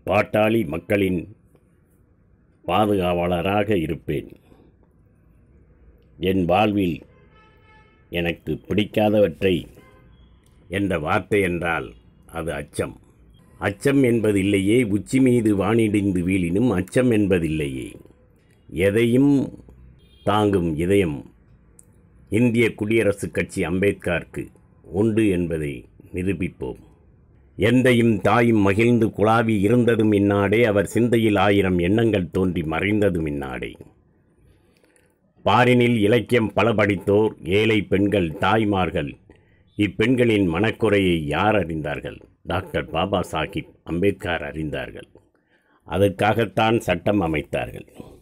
பாட்டாளி மக்களின் பாதுகாவலராக இருப்பேன் என் வாழ்வில் எனக்கு பிடிக்காதவற்றை என்ற வார்த்தை என்றால் அது அச்சம் அச்சம் என்பதில்லையே உச்சி மீது வானிடிந்து வீழினும் அச்சம் என்பதில்லையே எதையும் தாங்கும் இதயம் இந்திய குடியரசுக் கட்சி அம்பேத்கருக்கு உண்டு என்பதை நிரூபிப்போம் எந்தையும் தாயும் மகிழ்ந்து குழாவி இருந்ததும் இந்நாடே அவர் சிந்தையில் ஆயிரம் எண்ணங்கள் தோன்றி மறைந்ததும் இந்நாடே பாரினில் இலக்கியம் பல படித்தோர் ஏழை பெண்கள் தாய்மார்கள் இப்பெண்களின் மனக்குறையை யார் அறிந்தார்கள் டாக்டர் பாபா சாஹிப் அம்பேத்கர் அறிந்தார்கள் அதற்காகத்தான் சட்டம் அமைத்தார்கள்